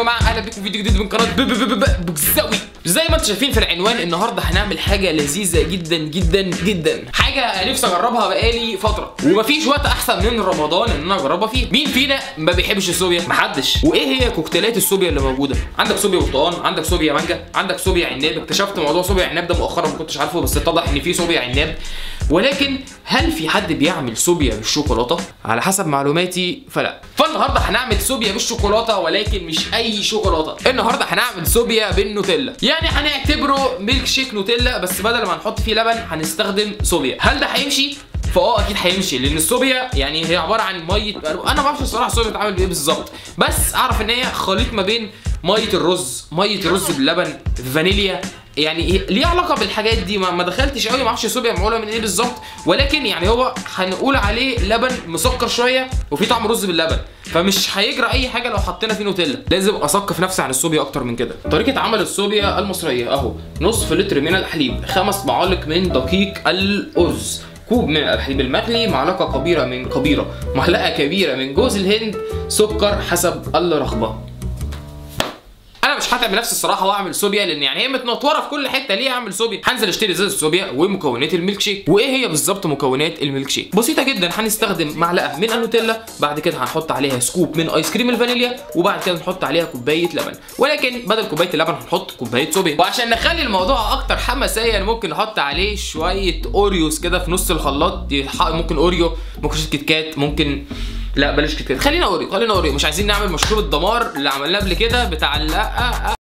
جماعه اهلا بكم في فيديو جديد من قناه ب- ب- ب- ب- بوكساوي زي ما انتم شايفين في العنوان النهارده هنعمل حاجه لذيذه جدا جدا جدا حاجه نفسي اجربها بقالي فتره ومفيش وقت احسن من رمضان ان انا اجربها فيه مين فينا ما بيحبش الصوبيا محدش وايه هي كوكتيلات الصوبيا اللي موجوده عندك صوبيا برتقال عندك صوبيا مانجا عندك صوبيا عناب اكتشفت موضوع صوبيا عناب ده مؤخرا ما كنتش عارفه بس اتضح ان في صوبيا عناب ولكن هل في حد بيعمل صوبيا بالشوكولاته على حسب معلوماتي فلا فالنهارده هنعمل صوبيا بالشوكولاته ولكن مش اي شوكولاته النهارده هنعمل صوبيا بالنوتيلا يعني هنعتبره ميلك شيك نوتيلا بس بدل ما نحط فيه لبن هنستخدم صوبيا هل ده هيمشي فاه اكيد هيمشي لان الصوبيا يعني هي عباره عن ميه انا ما اعرفش الصراحه الصوبيا بتتعمل بايه بالظبط بس اعرف ان هي خليط ما بين ميه الرز ميه الرز باللبن فانيليا يعني إيه- ليه علاقه بالحاجات دي ما ما دخلتش قوي ما اعرفش الصوبيا معموله من ايه بالظبط ولكن يعني هو هنقول عليه لبن مسكر شويه وفي طعم رز باللبن فمش هيجرى اي حاجه لو حطينا فيه نوتيلا لازم اثقف نفسي عن الصوبيا اكتر من كده طريقه عمل الصوبيا المصريه اهو نصف لتر من الحليب خمس معالق من دقيق الارز كوب من الحليب المغلي معلقه كبيره من كبيره معلقه كبيره من جوز الهند سكر حسب الرغبه انا مش هتعب نفسي الصراحه واعمل صوبيا لان يعني هي متنطوره في كل حته ليه اعمل صوبيا هنزل اشتري ازازه صوبيا ومكونات الميلك شيك وايه هي بالظبط مكونات الميلك شيك بسيطه جدا هنستخدم معلقه من النوتيلا بعد كده هنحط عليها سكوب من ايس كريم الفانيليا وبعد كده نحط عليها كوبايه لبن ولكن بدل كوبايه اللبن هنحط كوبايه صوبيا وعشان نخلي الموضوع اكتر حماسيه ممكن نحط عليه شويه اوريوس كده في نص الخلاط يح- ممكن اوريو ممكن شويه كيت كات ممكن لا بلاش كيت كات خلينا اوريو خلينا اوريو مش عايزين نعمل مشروب الدمار اللي عملناه قبل كده بتاع لا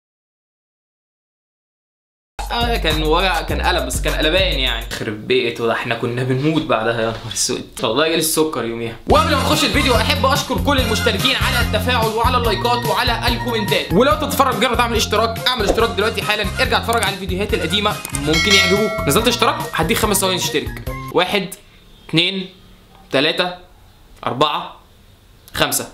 آه كان وجع كان قلب بس كان قلبان يعني خرب بيته ده احنا كنا بنموت بعدها يا نهار اسود والله جالي السكر يوميها وقبل ما نخش الفيديو احب اشكر كل المشتركين على التفاعل وعلى اللايكات وعلى الكومنتات ولو تتفرج جرب تعمل اشتراك اعمل اشتراك دلوقتي حالا ارجع اتفرج على الفيديوهات القديمه ممكن يعجبوك نزلت اشتراك هديك خمس ثواني تشترك واحد اتنين تلاتة أربعة خمسة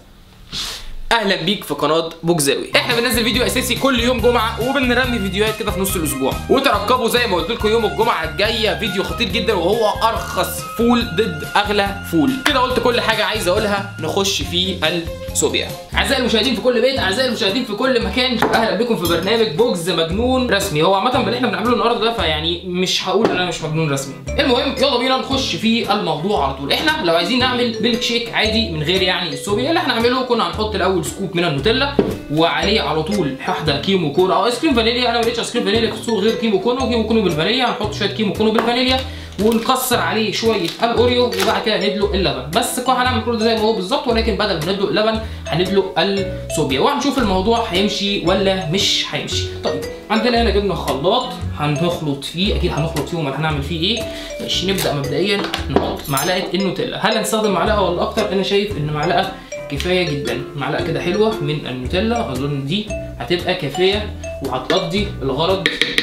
اهلا بيك في قناه بوكزاوي احنا بننزل فيديو اساسي كل يوم جمعه وبنرمي فيديوهات كده في نص الاسبوع وترقبوا زي ما قلت لكم يوم الجمعه الجايه فيديو خطير جدا وهو ارخص فول ضد اغلى فول كده قلت كل حاجه عايز اقولها نخش في الصوبيا اعزائي المشاهدين في كل بيت اعزائي المشاهدين في كل مكان اهلا بكم في برنامج بوكز مجنون رسمي هو عامه باللي احنا بنعمله النهارده ده فيعني مش هقول ان انا مش مجنون رسمي المهم يلا بينا نخش في الموضوع على طول احنا لو عايزين نعمل ميلك شيك عادي من غير يعني الصوبيا اللي احنا هنعمله كنا هنحط الاول سكوب من النوتيلا وعليه على طول واحده كيمو كونو او ايس كريم فانيليا انا ما لقيتش ايس كريم فانيليا في السوق غير كيمو كونو كيمو كونو بالفانيليا هنحط شويه كيمو كونو بالفانيليا ونكسر عليه شويه الاوريو وبعد كده ندلق اللبن بس كنا هنعمل كل ده زي ما هو بالظبط ولكن بدل ما ندلق اللبن هندلق الصوبيا وهنشوف الموضوع هيمشي ولا مش هيمشي طيب عندنا هنا جبنا خلاط هنخلط فيه اكيد هنخلط فيه وما هنعمل فيه ايه ماشي نبدا مبدئيا نحط معلقه النوتيلا هل هنستخدم معلقه ولا اكتر انا شايف ان معلقه كفايه جدا معلقه كده حلوه من النوتيلا اظن دي هتبقى كفايه وهتقضي الغرض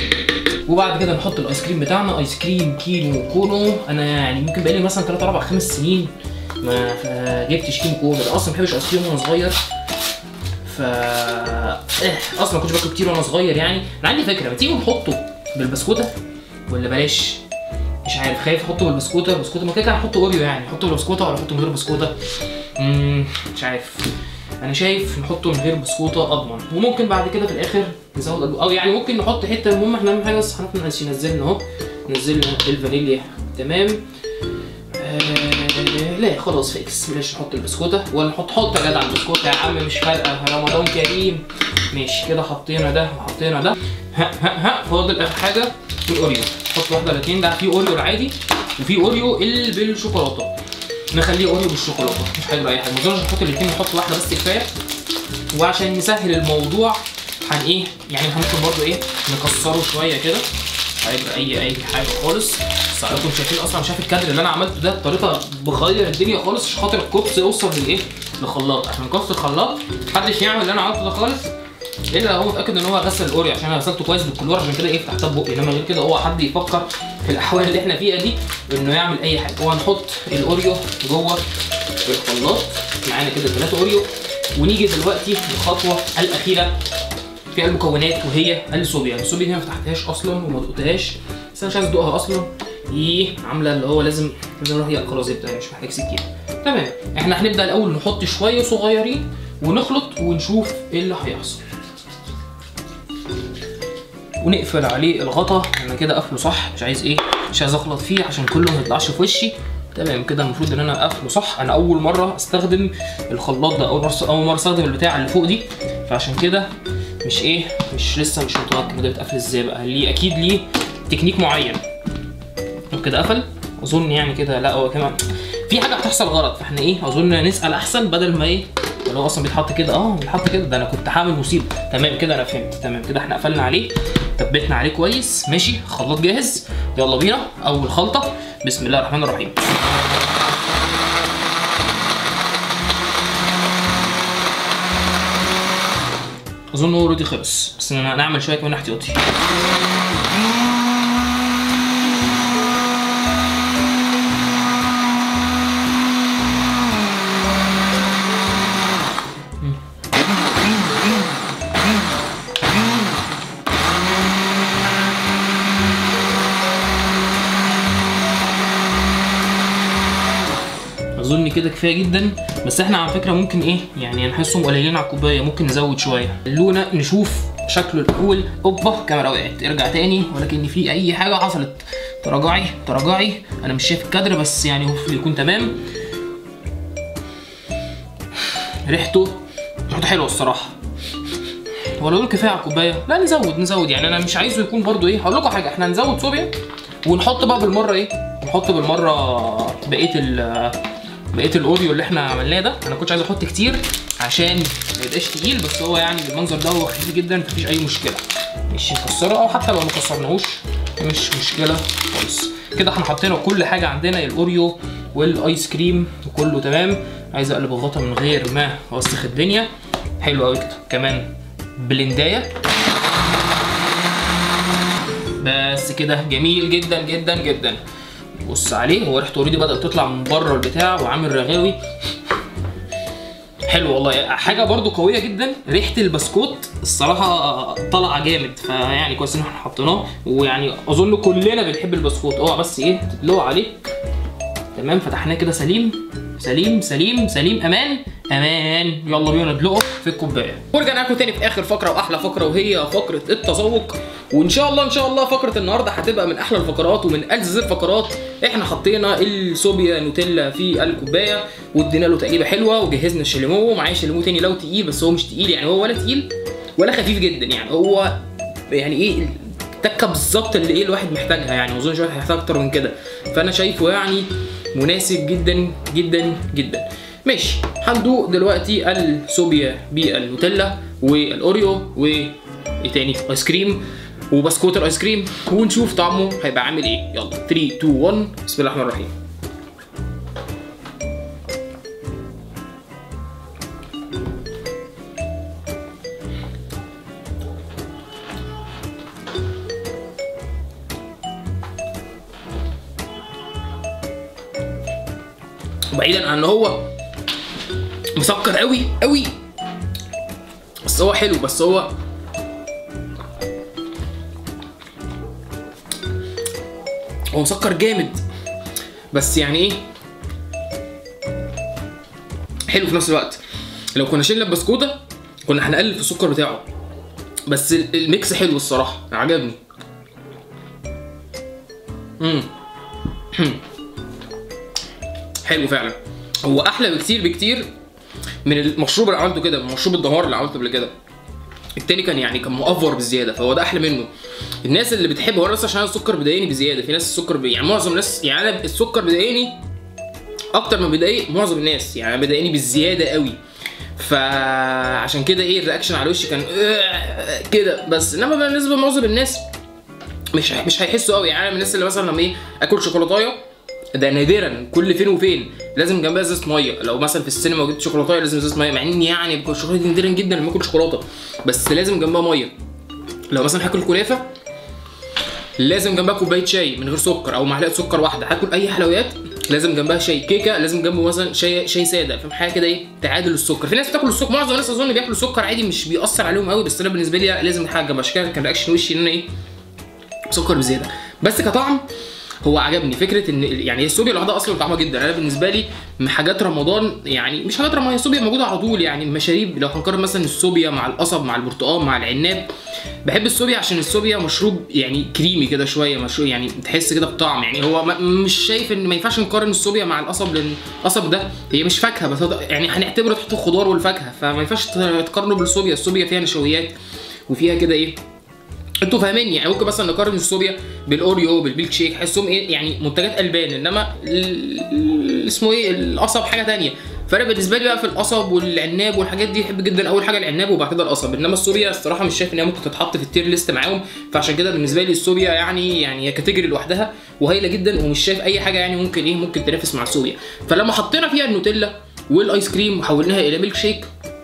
وبعد كده نحط الايس كريم بتاعنا ايس كريم كيلو كونو انا يعني ممكن بقالي مثلا 3 4 5 سنين ما ف- جبتش كيلو كونو انا اصلا ما بحبش ايس كريم وانا صغير ف إيه اصلا ما كنتش باكل كتير وانا صغير يعني انا عندي فكره ما تيجي نحطه بالبسكوته ولا بلاش مش عارف خايف احطه بالبسكوته بسكوته ما كده كده هحط اوريو يعني احطه بالبسكوته ولا احطه من غير بسكوته مم، مش عارف انا شايف نحطه من غير بسكوته اضمن وممكن بعد كده في الاخر نزود او يعني ممكن نحط حته المهم احنا اهم حاجه بس هنحط نزلنا اهو نزلنا الفانيليا تمام آه لا خلاص فيكس بلاش نحط البسكوته ولا نحط حط يا جدع البسكوته يا عم مش فارقه رمضان كريم ماشي كده حطينا ده وحطينا ده ها ها ها فاضل اخر حاجه الاوريو نحط واحده ولا اتنين ده في اوريو العادي وفي اوريو اللي بالشوكولاته نخليه اوريو بالشوكولاته مش هيجرى اي حاجه ما نقدرش نحط الاثنين نحط واحده بس كفايه وعشان نسهل الموضوع هن ايه يعني ممكن برضو ايه نكسره شويه كده مش هيبقى اي اي حاجه خالص بس حضراتكم شايفين اصلا شايف الكادر اللي انا عملته ده بطريقه بغير الدنيا خالص عشان خاطر الكوبس يوصل للايه لخلاط عشان كوبس الخلاط محدش يعمل اللي انا عملته ده خالص الا لو هو متاكد ان هو غسل الاوريو عشان انا غسلته كويس بالكلور عشان كده ايه فتحتها بقي انما غير كده هو حد يفكر في الاحوال اللي احنا فيها دي انه يعمل اي حاجه وهنحط الاوريو جوه الخلاط معانا كده ثلاثه اوريو ونيجي دلوقتي للخطوه الاخيره في المكونات وهي الصوبيا الصوبيا دي ما فتحتهاش اصلا وما دقتهاش بس انا مش عايز ادوقها اصلا ايه عامله اللي هو لازم لازم اروح هي خلاص يبقى مش محتاج سكينه تمام احنا هنبدا الاول نحط شويه صغيرين ونخلط ونشوف ايه اللي هيحصل ونقفل عليه الغطا انا كده قافله صح مش عايز ايه مش عايز اخلط فيه عشان كله ما يطلعش في وشي تمام كده المفروض ان انا قافله صح انا اول مره استخدم الخلاط ده اول مره اول مره استخدم البتاع اللي فوق دي فعشان كده مش ايه مش لسه مش متاكد ده بيتقفل ازاي بقى ليه اكيد ليه تكنيك معين طب كده قفل اظن يعني كده لا هو كمان في حاجه هتحصل غلط فاحنا ايه اظن نسال احسن بدل ما ايه ولا هو اصلا بيتحط كده اه بيتحط كده ده انا كنت هعمل مصيبه تمام كده انا فهمت تمام كده احنا قفلنا عليه ثبتنا عليه كويس ماشي خلاط جاهز يلا بينا اول خلطه بسم الله الرحمن الرحيم اظن هو اوريدي خلص بس انا نعمل شويه كمان احتياطي اظن كده كفايه جدا بس احنا على فكره ممكن ايه يعني نحسهم قليلين على الكوبايه ممكن نزود شويه خلونا نشوف شكله الاول اوبا كاميرا وقعت ارجع تاني ولكن في اي حاجه حصلت تراجعي تراجعي انا مش شايف الكادر بس يعني المفروض يكون تمام ريحته ريحته حلوه الصراحه ولا دول كفايه على الكوبايه لا نزود نزود يعني انا مش عايزه يكون برضو ايه هقول لكم حاجه احنا هنزود صوبيا ونحط بقى بالمره ايه نحط بالمره بقيه ال بقيه الاوريو اللي احنا عملناه ده انا كنتش عايز احط كتير عشان ما يبقاش تقيل بس هو يعني بالمنظر ده هو خفيف جدا مفيش اي مشكله مش نكسره او حتى لو ما كسرناهوش مش مشكله خالص كده احنا حطينا كل حاجه عندنا الاوريو والايس كريم وكله تمام عايز اقلب الغطا من غير ما اوسخ الدنيا حلو قوي كده كمان بلندايه بس كده جميل جدا جدا جدا بص عليه هو ريحته اوريدي بدات تطلع من بره البتاع وعامل رغاوي حلو والله حاجه برضو قويه جدا ريحه البسكوت الصراحه طالعه جامد فيعني كويس ان احنا حطيناه ويعني اظن كلنا بنحب البسكوت اوعى بس ايه تدلقوا عليه تمام فتحناه كده سليم سليم سليم سليم امان امان يلا بينا ندلقه في الكوبايه ورجعنا لكم تاني في اخر فقره واحلى فقره وهي فقره التذوق وان شاء الله ان شاء الله فقره النهارده هتبقى من احلى الفقرات ومن ألذ الفقرات احنا حطينا الصوبيا نوتيلا في الكوبايه وادينا له تقليبه حلوه وجهزنا الشاليمو معايا شاليمو تاني لو تقيل بس هو مش تقيل يعني هو ولا تقيل ولا خفيف جدا يعني هو يعني ايه التكه بالظبط اللي ايه الواحد محتاجها يعني ما اظنش الواحد هيحتاج اكتر من كده فانا شايفه يعني مناسب جدا جدا جدا ماشي هندوق دلوقتي الصوبيا بالنوتيلا والاوريو و ايه تاني ايس كريم وبسكوت الايس كريم ونشوف طعمه هيبقى عامل ايه يلا 3 2 1 بسم الله الرحمن الرحيم بعيدا عن ان هو مسكر قوي قوي بس هو حلو بس هو هو مسكر جامد بس يعني ايه حلو في نفس الوقت لو كنا شلنا البسكوته كنا هنقلل في السكر بتاعه بس ال- الميكس حلو الصراحه عجبني امم حلو فعلا هو احلى بكتير بكتير من المشروب اللي عملته كده من مشروب الدمار اللي عملته قبل كده التاني كان يعني كان مؤفر بزياده فهو ده احلى منه الناس اللي بتحب هو أنا بس عشان أنا السكر بيضايقني بزياده في ناس السكر بي... يعني معظم الناس يعني انا السكر بيضايقني اكتر ما بيضايق معظم الناس يعني بيضايقني بالزياده قوي فعشان كده ايه الرياكشن على وشي كان كده بس انما بالنسبه لمعظم الناس مش مش هيحسوا قوي يعني انا من الناس اللي مثلا لما ايه اكل شوكولاتايه ده نادرا كل فين وفين لازم جنبها ازازه ميه لو مثلا في السينما وجبت شوكولاته لازم ازازه ميه مع اني يعني باكل شوكولاته دي نادرا جدا لما اكل شوكولاته بس لازم جنبها ميه لو مثلا هاكل كنافه لازم جنبها كوبايه شاي من غير سكر او معلقه سكر واحده هاكل اي حلويات لازم جنبها شاي كيكه لازم جنبه مثلا شاي شاي ساده فاهم حاجه كده ايه تعادل السكر في ناس بتاكل السكر معظم الناس اظن بياكلوا السكر عادي مش بيأثر عليهم قوي بس انا بالنسبه لي لا، لازم حاجه جنبها عشان كده كان رياكشن وشي ان انا ايه سكر بزياده بس كطعم هو عجبني فكره ان يعني الصوبيا لوحدها اصلا طعمها جدا انا بالنسبه لي من حاجات رمضان يعني مش حاجات رمضان الصوبيا موجوده على طول يعني مشاريب لو هنقارن مثلا الصوبيا مع القصب مع البرتقال مع العناب بحب الصوبيا عشان الصوبيا مشروب يعني كريمي كده شويه مشروب يعني تحس كده بطعم يعني هو ما مش شايف ان ما ينفعش نقارن الصوبيا مع القصب لان القصب ده هي مش فاكهه بس هو يعني هنعتبره تحت الخضار والفاكهه فما ينفعش تقارنه بالصوبيا الصوبيا فيها نشويات وفيها كده ايه انتوا فاهميني يعني ممكن مثلا نقارن الصوبيا بالاوريو بالميلك شيك احسهم ايه يعني منتجات البان انما ال- ال- اسمه ايه القصب حاجه تانية فانا بالنسبه لي بقى في القصب والعناب والحاجات دي بحب جدا اول حاجه العناب وبعد كده القصب انما الصوبيا الصراحه مش شايف ان هي ممكن تتحط في التير ليست معاهم فعشان كده بالنسبه لي الصوبيا يعني يعني هي كاتيجوري لوحدها وهايله جدا ومش شايف اي حاجه يعني ممكن ايه ممكن تنافس مع الصوبيا فلما حطينا فيها النوتيلا والايس كريم وحولناها الى ميلك شيك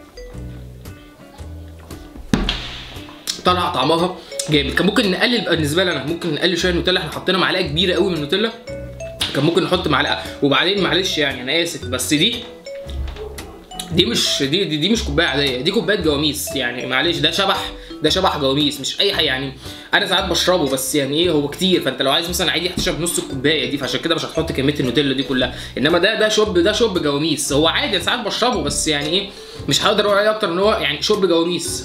طلع طعمها جامد كان ممكن نقلل بالنسبه لي انا ممكن نقلل شويه النوتيلا احنا حطينا معلقه كبيره قوي من النوتيلا كان ممكن نحط معلقه وبعدين معلش يعني انا اسف بس دي دي مش دي دي, دي مش كوبايه عاديه دي كوبايه جواميس يعني معلش ده شبح ده شبح جواميس مش اي حاجه يعني انا ساعات بشربه بس يعني ايه هو كتير فانت لو عايز مثلا عادي هتشرب نص الكوبايه دي فعشان كده مش هتحط كميه النوتيلا دي كلها انما ده ده شرب ده شرب جواميس هو عادي أنا ساعات بشربه بس يعني ايه مش هقدر اقول عليه اكتر ان هو يعني شرب جواميس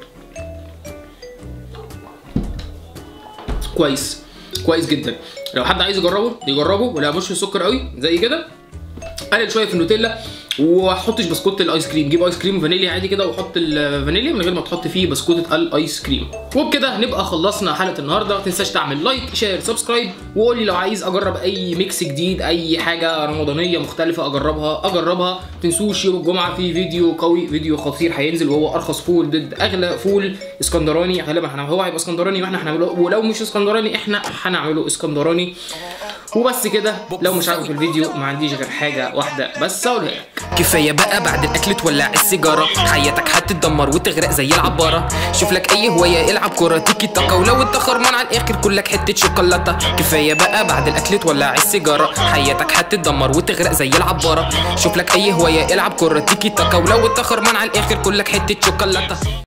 كويس كويس جدا لو حد عايز يجربه يجربه ولا مش سكر قوي زي كده قلل شويه في النوتيلا وحطش بسكوت الايس كريم جيب ايس كريم فانيليا عادي كده وحط الفانيليا من غير ما تحط فيه بسكوت الايس كريم وبكده نبقى خلصنا حلقه النهارده ما تنساش تعمل لايك شير سبسكرايب وقول لي لو عايز اجرب اي ميكس جديد اي حاجه رمضانيه مختلفه اجربها اجربها ما تنسوش يوم الجمعه في فيديو قوي فيديو خطير هينزل وهو ارخص فول ضد اغلى فول اسكندراني غالبا هنعمل هو هيبقى اسكندراني واحنا هنعمله ولو مش اسكندراني احنا هنعمله اسكندراني وبس كده لو مش عاجبك الفيديو ما عنديش غير حاجه واحده بس اقولها لك كفايه بقى بعد الاكل تولع السيجاره حياتك هتتدمر وتغرق زي العباره شوف لك اي هوايه العب كوره تيكي تاكا ولو انت خرمان على الاخر كلك حته شوكولاته كفايه بقى بعد الاكل تولع السيجاره حياتك هتتدمر وتغرق زي العباره شوف لك اي هوايه العب كوره تيكي تاكا ولو انت خرمان على الاخر كلك حته شوكولاته